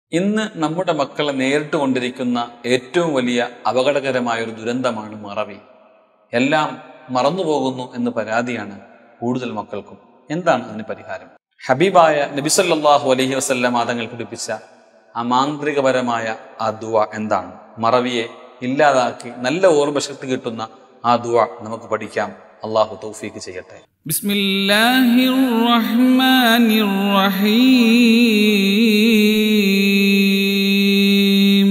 ഇന്ന് നമ്മുടെ മക്കളെ നേരിട്ട് കൊണ്ടിരിക്കുന്ന ഏറ്റവും വലിയ അപകടകരമായ ഒരു ദുരന്തമാണ് മറവി എല്ലാം മറന്നുപോകുന്നു എന്ന് പരാതിയാണ് കൂടുതൽ മക്കൾക്കും എന്താണ് അതിന് പരിഹാരം ഹബീബായ നബിസല്ലാഹു അലഹി വസ്ല്ലാം തങ്ങൾ പഠിപ്പിച്ച ആ മാന്ത്രികപരമായ ആ ദുവ എന്താണ് മറവിയെ ഇല്ലാതാക്കി നല്ല ഓർമ്മശക്തി കിട്ടുന്ന ആ ദുവ നമുക്ക് പഠിക്കാം അള്ളാഹു തൗഫീക്ക് ചെയ്യട്ടെ بسم الله الرحمن الرحيم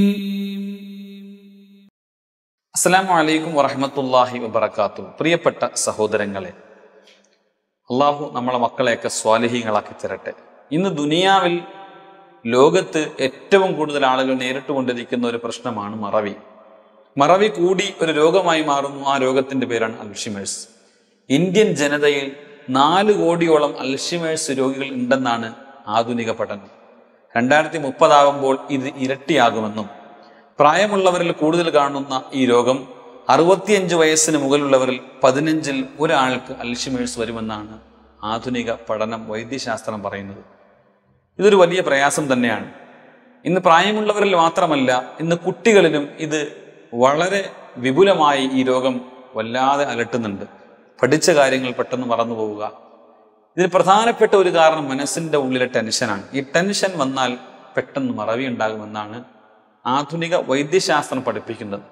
അസ്സലാമു അലൈക്കും വറഹമത്തല്ലാഹി വബർക്കാത്തു പ്രിയപ്പെട്ട സഹോദരങ്ങളെ അള്ളാഹു നമ്മളെ മക്കളെയൊക്കെ സ്വാലിഹീങ്ങളാക്കി തരട്ടെ ഇന്ന് ദുനിയാവിൽ ലോകത്ത് ഏറ്റവും കൂടുതൽ ആളുകൾ നേരിട്ട് കൊണ്ടിരിക്കുന്ന ഒരു പ്രശ്നമാണ് മറവി മറവി കൂടി ഒരു രോഗമായി മാറുന്നു ആ രോഗത്തിന്റെ പേരാണ് അൽഷിമേഴ്സ് ഇന്ത്യൻ ജനതയിൽ നാല് കോടിയോളം അൽഷിമേഴ്സ് രോഗികൾ ഉണ്ടെന്നാണ് ആധുനിക പഠനം രണ്ടായിരത്തി മുപ്പതാകുമ്പോൾ ഇത് ഇരട്ടിയാകുമെന്നും പ്രായമുള്ളവരിൽ കൂടുതൽ കാണുന്ന ഈ രോഗം അറുപത്തിയഞ്ച് വയസ്സിന് മുകളിലുള്ളവരിൽ പതിനഞ്ചിൽ ഒരാൾക്ക് അൽഷിമേഴ്സ് വരുമെന്നാണ് ആധുനിക പഠനം വൈദ്യശാസ്ത്രം പറയുന്നത് ഇതൊരു വലിയ പ്രയാസം തന്നെയാണ് ഇന്ന് പ്രായമുള്ളവരിൽ മാത്രമല്ല ഇന്ന് കുട്ടികളിലും ഇത് വളരെ വിപുലമായി ഈ രോഗം വല്ലാതെ അലട്ടുന്നുണ്ട് പഠിച്ച കാര്യങ്ങൾ പെട്ടെന്ന് മറന്നു പോവുക ഇതിന് പ്രധാനപ്പെട്ട ഒരു കാരണം മനസ്സിന്റെ ഉള്ളിലെ ടെൻഷനാണ് ഈ ടെൻഷൻ വന്നാൽ പെട്ടെന്ന് മറവി ഉണ്ടാകുമെന്നാണ് ആധുനിക വൈദ്യശാസ്ത്രം പഠിപ്പിക്കുന്നത്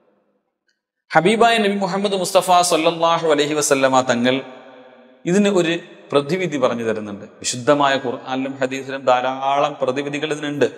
ഹബീബായ നബി മുഹമ്മദ് മുസ്തഫ സല്ലല്ലാഹു അലൈഹി വസല്ലമ തങ്ങൾ ഇതിന് ഒരു പ്രതിവിധി പറഞ്ഞു തരുന്നുണ്ട് വിശുദ്ധമായ ഖുർആാനിലും ഹദീസിലും ധാരാളം പ്രതിവിധികൾ ഇതിനുണ്ട്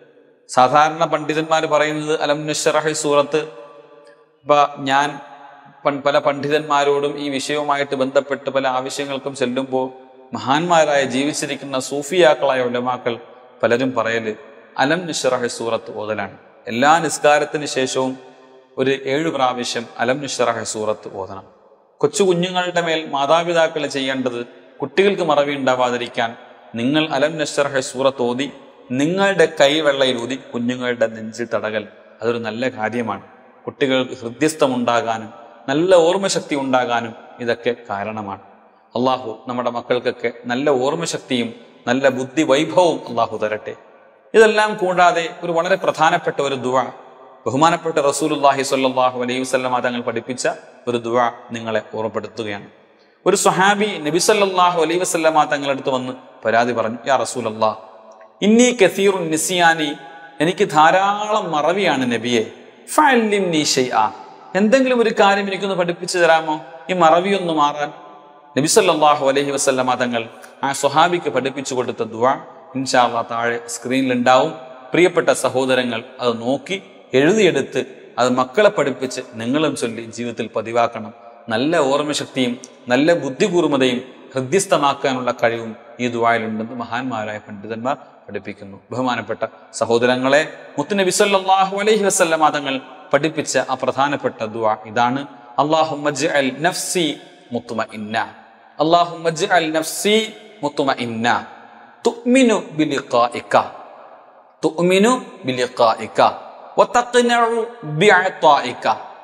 സാധാരണ പണ്ഡിതന്മാർ പറയുന്നത് അലം നഷറഹി സൂറത്ത് ഇപ്പൊ ഞാൻ പൺ- പല പണ്ഡിതന്മാരോടും ഈ വിഷയവുമായിട്ട് ബന്ധപ്പെട്ട് പല ആവശ്യങ്ങൾക്കും ചെല്ലുമ്പോൾ മഹാന്മാരായ ജീവിച്ചിരിക്കുന്ന സൂഫിയാക്കളായ ഉലമാക്കൾ പലരും പറയല് അലം നിഷറഹി സൂറത്ത് ഓതലാണ് എല്ലാ നിസ്കാരത്തിന് ശേഷവും ഒരു ഏഴു പ്രാവശ്യം അലം നിഷറഹി സൂറത്ത് ഓതണം കൊച്ചു കുഞ്ഞുങ്ങളുടെ മേൽ മാതാപിതാക്കൾ ചെയ്യേണ്ടത് കുട്ടികൾക്ക് മറവി ഉണ്ടാവാതിരിക്കാൻ നിങ്ങൾ അലം നഷറഹ സൂറത്ത് ഓതി നിങ്ങളുടെ കൈവെള്ളയിൽ ഊതി കുഞ്ഞുങ്ങളുടെ നെഞ്ചിൽ തടകൽ അതൊരു നല്ല കാര്യമാണ് കുട്ടികൾക്ക് ഹൃദ്യസ്ഥമുണ്ടാകാനും നല്ല ഓർമ്മശക്തി ഉണ്ടാകാനും ഇതൊക്കെ കാരണമാണ് അള്ളാഹു നമ്മുടെ മക്കൾക്കൊക്കെ നല്ല ഓർമ്മശക്തിയും നല്ല ബുദ്ധി വൈഭവവും അള്ളാഹു തരട്ടെ ഇതെല്ലാം കൂടാതെ ഒരു വളരെ പ്രധാനപ്പെട്ട ഒരു ദുവ ബഹുമാനപ്പെട്ട റസൂലുല്ലാഹി സ്വല്ലല്ലാഹു അലൈഹി വസല്ലമ തങ്ങൾ പഠിപ്പിച്ച ഒരു ദുവ നിങ്ങളെ ഓർമ്മപ്പെടുത്തുകയാണ് ഒരു സ്വഹാബി നബി സല്ലല്ലാഹു അലൈഹി വസല്ലമ തങ്ങളടുത്ത് വന്ന് പരാതി പറഞ്ഞു യാ റസൂലല്ലാ ഇന്നി കസീറുൻ നിസിയാനി എനിക്ക് ധാരാളം മറവിയാണ് നബിയെ ഫഅല്ലിംനി ഷൈആ എന്തെങ്കിലും ഒരു കാര്യം എനിക്കൊന്ന് പഠിപ്പിച്ചു തരാമോ ഈ മറവിയൊന്ന് മാറാൻ നബി സല്ലല്ലാഹു അലൈഹി വസല്ലമ തങ്ങൾ ആ സ്വഹാബിക്ക് പഠിപ്പിച്ചു കൊടുത്ത ദുആ ഇൻഷാ അല്ലാഹ് താഴെ സ്ക്രീനിൽ ഉണ്ടാവും പ്രിയപ്പെട്ട സഹോദരങ്ങൾ അത് നോക്കി എഴുതിയെടുത്ത് അത് മക്കളെ പഠിപ്പിച്ച് നിങ്ങളും ചൊല്ലി ജീവിതത്തിൽ പതിവാക്കണം നല്ല ഓർമ്മശക്തിയും നല്ല ബുദ്ധികൂർമ്മതയും ഹൃദ്യസ്ഥമാക്കാനുള്ള കഴിവും ഈ ദുആയിലുണ്ടെന്ന് മഹാന്മാരായ പണ്ഡിതന്മാർ പഠിപ്പിക്കുന്നു ബഹുമാനപ്പെട്ട സഹോദരങ്ങളെ മുത്തുനബി സല്ലല്ലാഹു അലൈഹി വസല്ലമ തങ്ങൾ പഠിപ്പിച്ച ആ പ്രധാനപ്പെട്ട ദുആ ഇതാണ് അല്ലാഹുമ്മ ജ്അൽ നഫ്സി മുത്മഇന്ന അല്ലാഹുമ്മ ജ്അൽ നഫ്സി മുത്മഇന്ന തുഅ്മിനു ബിലിഖാഇക തുഅ്മിനു ബിലിഖാഇക വതഖ്നഉ ബിഅതാഇക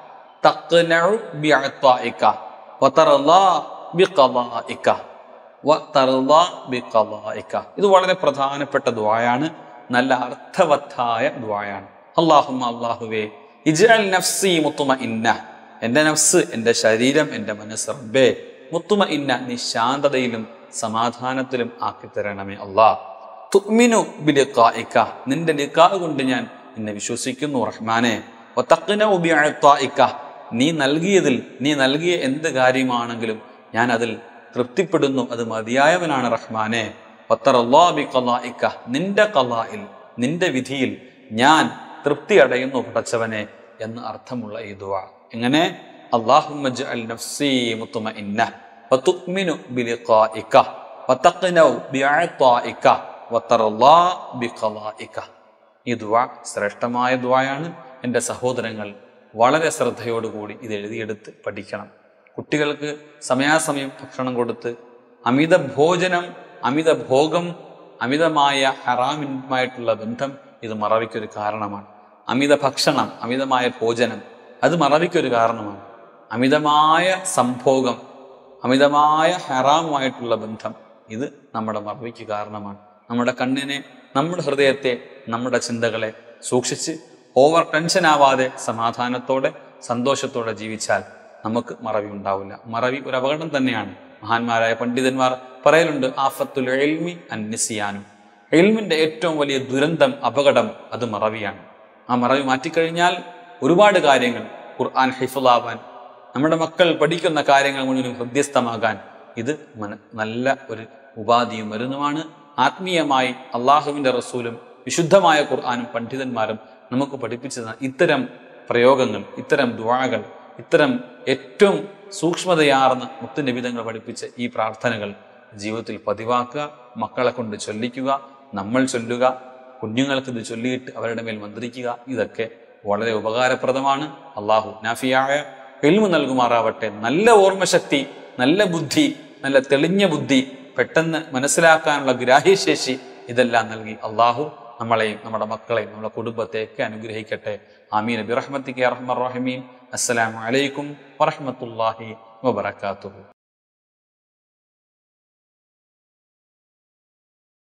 തഖ്നഉ ബിഅതാഇക വതർളാ ബിഖളാഇക വതർളാ ബിഖളാഇക ഇത് വളരെ പ്രധാനപ്പെട്ട ദുആയാണ് നല്ല അർത്ഥവത്തായ ദുആയാണ് അല്ലാഹുമ്മ അല്ലാഹുവേ ഇജ്അൽ നഫ്സി മുത്മഇന്ന എൻ്റെ നഫ്സ് എൻ്റെ ശരീരം എൻ്റെ മനസ്സ് റബ്ബേ മുത്തുമഇന്ന നീ ശാന്തതയിലും സമാധാനത്തിലും ആക്കി തരണമേ അല്ലാ തുഅ്മിനു ബിലിഖാഇക നിന്റെ ലിഖാ കൊണ്ട് ഞാൻ നിന്നെ വിശ്വസിക്കുന്നു റഹ്മാനെ വതഖ്നഉ ബിഅതാഇക നീ നൽകിയതിൽ നീ നൽകിയ എന്ത് കാര്യമാണെങ്കിലും ഞാൻ അതിൽ തൃപ്തിപ്പെടുന്നു അത് മതിയായവനാണ് റഹ്മാനെ വത്തറല്ലാ ബിഖലാഇക നിന്റെ ഖലായിൽ നിന്റെ വിധിയിൽ ഞാൻ തൃപ്തി അടയുന്നു പടച്ചവനെ എന്ന് അർത്ഥമുള്ള ഈ ദുആ എങ്ങനെ അല്ലാഹുമ്മ ജഅൽ നഫ്സി മുത്മഇന്ന വതുഅ്മിനു ബിലിഖാഇക വതഖ്നഉ ബിഅതാഇക വത്തറല്ലാ ബിഖലാഇക ഈ ദുആ ശ്രേഷ്ഠമായ ദുആയാണ് എൻ്റെ സഹോദരങ്ങൾ വളരെ ശ്രദ്ധയോടുകൂടി ഇത് എഴുതിയെടുത്ത് പഠിക്കണം കുട്ടികൾക്ക് സമയാസമയം ഭക്ഷണം കൊടുത്ത് അമിത ഭോജനം അമിത ഭോഗം അമിതമായ ഹറാമിനുമായിട്ടുള്ള ബന്ധം ഇത് മറവിക്കൊരു കാരണമാണ് അമിത ഭക്ഷണം അമിതമായ ഭോജനം അത് മറവിക്കൊരു കാരണമാണ് അമിതമായ സംഭോഗം അമിതമായ ഹറാമുമായിട്ടുള്ള ബന്ധം ഇത് നമ്മുടെ മറവിക്ക് കാരണമാണ് നമ്മുടെ കണ്ണിനെ നമ്മുടെ ഹൃദയത്തെ നമ്മുടെ ചിന്തകളെ സൂക്ഷിച്ച് ഓവർ ടെൻഷൻ ആവാതെ സമാധാനത്തോടെ സന്തോഷത്തോടെ ജീവിച്ചാൽ നമുക്ക് മറവി ഉണ്ടാവില്ല മറവി ഒരു അപകടം തന്നെയാണ് മഹാന്മാരായ പണ്ഡിതന്മാർ പറയലുണ്ട് ആഫത്തുൽ എൽമി അന്യസിയാനും എൽമിന്റെ ഏറ്റവും വലിയ ദുരന്തം അപകടം അത് മറവിയാണ് ആ മറവി മാറ്റിക്കഴിഞ്ഞാൽ ഒരുപാട് കാര്യങ്ങൾ ഖുർആൻ ഹിഫുലാവാൻ നമ്മുടെ മക്കൾ പഠിക്കുന്ന കാര്യങ്ങൾ മുഴുവനും ഹൃദ്യസ്ഥമാകാൻ ഇത് മന നല്ല ഒരു ഉപാധിയും മരുന്നുമാണ് ആത്മീയമായി അള്ളാഹുവിൻ്റെ റസൂലും വിശുദ്ധമായ ഖുർആാനും പണ്ഡിതന്മാരും നമുക്ക് പഠിപ്പിച്ചു തന്ന ഇത്തരം പ്രയോഗങ്ങൾ ഇത്തരം ദുവാകൾ ഇത്തരം ഏറ്റവും സൂക്ഷ്മതയാർന്ന മുത്തുനിബിതങ്ങൾ പഠിപ്പിച്ച ഈ പ്രാർത്ഥനകൾ ജീവിതത്തിൽ പതിവാക്കുക മക്കളെ കൊണ്ട് ചൊല്ലിക്കുക നമ്മൾ ചൊല്ലുക കുഞ്ഞുങ്ങൾക്ക് ഇത് ചൊല്ലിയിട്ട് അവരുടെ മേൽ മന്ത്രിക്കുക ഇതൊക്കെ വളരെ ഉപകാരപ്രദമാണ് അള്ളാഹു നാഫിയായ എൽമു നൽകുമാറാവട്ടെ നല്ല ഓർമ്മശക്തി നല്ല ബുദ്ധി നല്ല തെളിഞ്ഞ ബുദ്ധി പെട്ടെന്ന് മനസ്സിലാക്കാനുള്ള ഗ്രാഹ്യശേഷി ഇതെല്ലാം നൽകി അള്ളാഹു നമ്മളെയും നമ്മുടെ മക്കളെയും നമ്മുടെ കുടുംബത്തെയൊക്കെ അനുഗ്രഹിക്കട്ടെ ആമീൻ ബിറഹ്മത്തിക്ക് അറഹ്മർ റഹീം അസ്സലാമു അലൈക്കും വറഹ്മത്തുള്ളാഹി വബറകാതുഹു